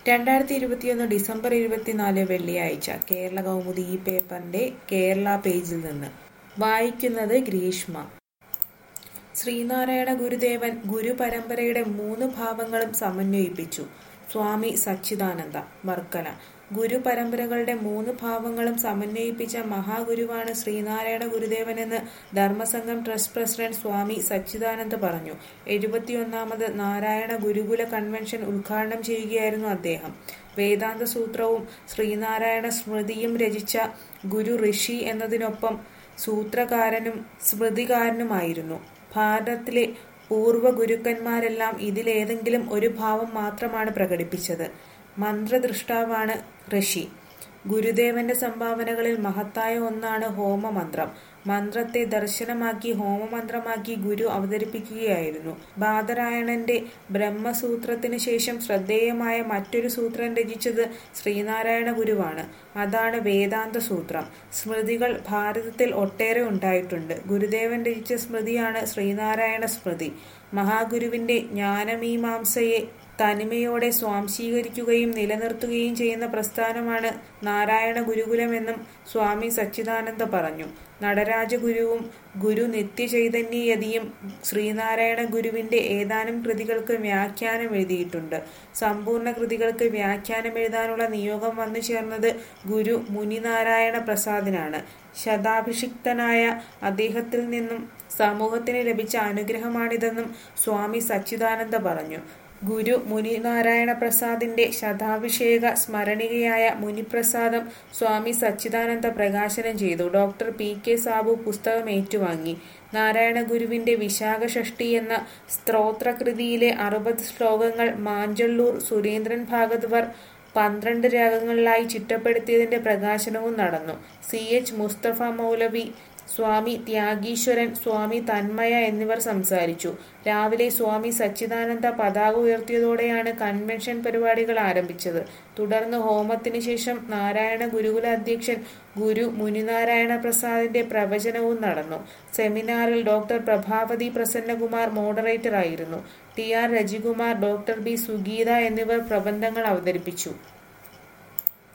രണ്ടായിരത്തി ഇരുപത്തിയൊന്ന് ഡിസംബർ ഇരുപത്തിനാല് വെള്ളിയാഴ്ച കേരള കൗമുദി ഈ പേപ്പറിന്റെ കേരള പേജിൽ നിന്ന് വായിക്കുന്നത് ഗ്രീഷ്മ ശ്രീനാരായണ ഗുരുദേവൻ ഗുരുപരമ്പരയുടെ മൂന്ന് ഭാവങ്ങളും സമന്വയിപ്പിച്ചു സ്വാമി സച്ചിദാനന്ദ വർക്കല ഗുരുപരമ്പരകളുടെ മൂന്ന് ഭാവങ്ങളും സമന്വയിപ്പിച്ച മഹാഗുരുവാണ് ശ്രീനാരായണ ഗുരുദേവനെന്ന് ധർമ്മസംഘം ട്രസ്റ്റ് പ്രസിഡന്റ് സ്വാമി സച്ചിദാനന്ദ പറഞ്ഞു എഴുപത്തിയൊന്നാമത് നാരായണ ഗുരുകുല കൺവെൻഷൻ ഉദ്ഘാടനം ചെയ്യുകയായിരുന്നു അദ്ദേഹം വേദാന്ത സൂത്രവും ശ്രീനാരായണ സ്മൃതിയും രചിച്ച ഗുരു ഋഷി എന്നതിനൊപ്പം സൂത്രകാരനും സ്മൃതികാരനുമായിരുന്നു ഭാരതത്തിലെ പൂർവ്വ ഗുരുക്കന്മാരെല്ലാം ഇതിലേതെങ്കിലും ഒരു ഭാവം മാത്രമാണ് പ്രകടിപ്പിച്ചത് മന്ത്രദൃഷ്ടാവാണ് ഋഷി ഗുരുദേവന്റെ സംഭാവനകളിൽ മഹത്തായ ഒന്നാണ് ഹോമമന്ത്രം മന്ത്രത്തെ ദർശനമാക്കി ഹോമമന്ത്രമാക്കി ഗുരു അവതരിപ്പിക്കുകയായിരുന്നു ബാദരായണന്റെ ബ്രഹ്മസൂത്രത്തിന് ശേഷം ശ്രദ്ധേയമായ മറ്റൊരു സൂത്രം രചിച്ചത് ശ്രീനാരായണ ഗുരുവാണ് അതാണ് വേദാന്ത സൂത്രം സ്മൃതികൾ ഭാരതത്തിൽ ഒട്ടേറെ ഉണ്ടായിട്ടുണ്ട് ഗുരുദേവൻ രചിച്ച സ്മൃതിയാണ് ശ്രീനാരായണ സ്മൃതി മഹാഗുരുവിന്റെ ജ്ഞാനമീമാംസയെ തനിമയോടെ സ്വാംശീകരിക്കുകയും നിലനിർത്തുകയും ചെയ്യുന്ന പ്രസ്ഥാനമാണ് നാരായണ ഗുരുകുലമെന്നും സ്വാമി സച്ചിദാനന്ദ പറഞ്ഞു നടരാജഗുരുവും ഗുരു നിത്യചൈതന്യയതിയും ശ്രീനാരായണ ഗുരുവിന്റെ ഏതാനും കൃതികൾക്ക് വ്യാഖ്യാനം എഴുതിയിട്ടുണ്ട് സമ്പൂർണ്ണ കൃതികൾക്ക് വ്യാഖ്യാനം എഴുതാനുള്ള നിയോഗം വന്നു ചേർന്നത് ഗുരു മുനിനാരായണ പ്രസാദിനാണ് ശതാഭിഷിക്തനായ അദ്ദേഹത്തിൽ നിന്നും സമൂഹത്തിന് ലഭിച്ച അനുഗ്രഹമാണിതെന്നും സ്വാമി സച്ചിദാനന്ദ പറഞ്ഞു ഗുരു മുനിനാരായണ പ്രസാദിന്റെ ശതാഭിഷേക സ്മരണികയായ മുനിപ്രസാദം സ്വാമി സച്ചിദാനന്ദ പ്രകാശനം ചെയ്തു ഡോക്ടർ പി കെ സാബു പുസ്തകം ഏറ്റുവാങ്ങി നാരായണ ഗുരുവിന്റെ വിശാഖ ഷഷ്ടി എന്ന സ്ത്രോത്രകൃതിയിലെ അറുപത് ശ്ലോകങ്ങൾ മാഞ്ചള്ളൂർ സുരേന്ദ്രൻ ഭാഗവതർ പന്ത്രണ്ട് രാഗങ്ങളിലായി ചിട്ടപ്പെടുത്തിയതിന്റെ പ്രകാശനവും നടന്നു സി എച്ച് മുസ്തഫ മൗലവി സ്വാമി ത്യാഗീശ്വരൻ സ്വാമി തന്മയ എന്നിവർ സംസാരിച്ചു രാവിലെ സ്വാമി സച്ചിദാനന്ദ പതാക ഉയർത്തിയതോടെയാണ് കൺവെൻഷൻ പരിപാടികൾ ആരംഭിച്ചത് തുടർന്ന് ഹോമത്തിന് ശേഷം നാരായണ ഗുരുകുല അധ്യക്ഷൻ ഗുരു മുനിനാരായണ പ്രസാദിന്റെ പ്രവചനവും നടന്നു സെമിനാറിൽ ഡോക്ടർ പ്രഭാവതി പ്രസന്നകുമാർ മോഡറേറ്റർ ആയിരുന്നു T R Rajikumar doctor B Sugeetha എന്നിവർ പ്രബന്ധങ്ങൾ അവതരിപ്പിച്ചു